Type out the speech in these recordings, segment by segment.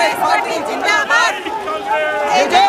Congress party జిందాబాద్ జై జై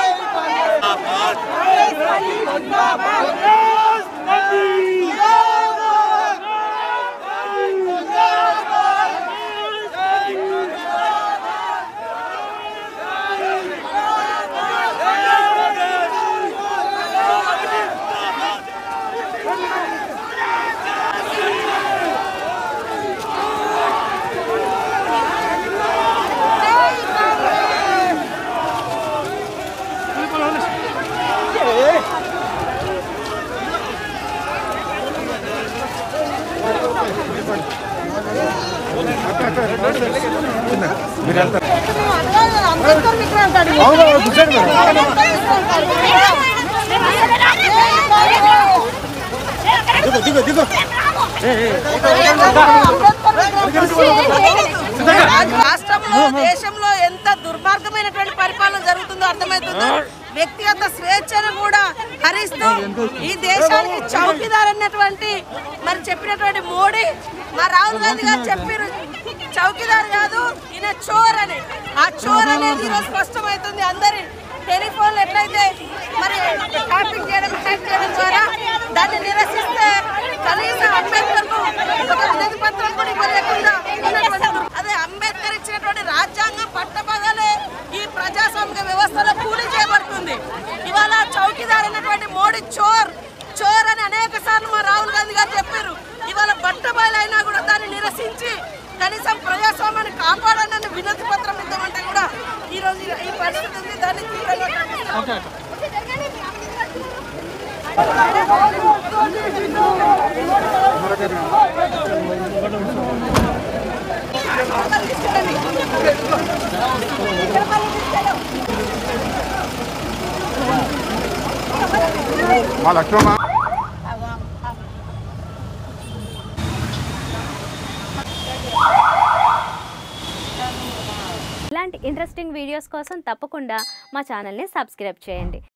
రాష్ట్రంలో దేశంలో ఎంత దుర్మార్గమైనటువంటి పరిపాలన జరుగుతుందో అర్థమవుతుందో వ్యక్తిగత స్వేచ్ఛను కూడా హరిస్తూ ఈ దేశానికి చౌకీదార్ అన్నటువంటి మరి చెప్పినటువంటి మోడీ మా రాహుల్ గాంధీ గారు చెప్పారు చౌకీదార్ కాదు ఈయన చోర్ అని ఆ చోర్ అనేది ఈరోజు స్పష్టమవుతుంది అందరి టెలిఫోన్లు ఎట్లయితే మరి ట్యాపింగ్ చేయడం హ్యాక్ చేయడం ద్వారా దాన్ని నిరసిస్తే కనీసం అంబేద్కర్ ఒక వినతి పత్రం కూడా ఇవ్వలేకుండా ఉన్నటువంటి దుర్- అదే అంబేద్కర్ ఇచ్చినటువంటి రాజ్యాంగం పట్టపగలే ఈ ప్రజాస్వామిక వ్యవస్థలో కూలి చేయబడుతుంది ఇవాళ చౌకీదార్ అన్నటువంటి మోడీ చోర్ చోర్ అని అనేక సార్లు మా రాహుల్ గాంధీ గారు చెప్పారు ఇవాళ బట్టబయలు అయినా కూడా దాన్ని నిరసించి కనీసం ప్రజాస్వామ్యాన్ని కాపాడనని వినతి పత్రం ఇద్దామంటే కూడా ఈ రోజు ఈ పరిస్థితి ఉంది దాన్ని తీవ్రంగా ఖండిస్తున్నాం. మా లక్ష్మణ ఇలాంటి ఇంట్రెస్టింగ్ వీడియోస్ కోసం తప్పకుండా మా ఛానల్ని సబ్స్క్రైబ్ చేయండి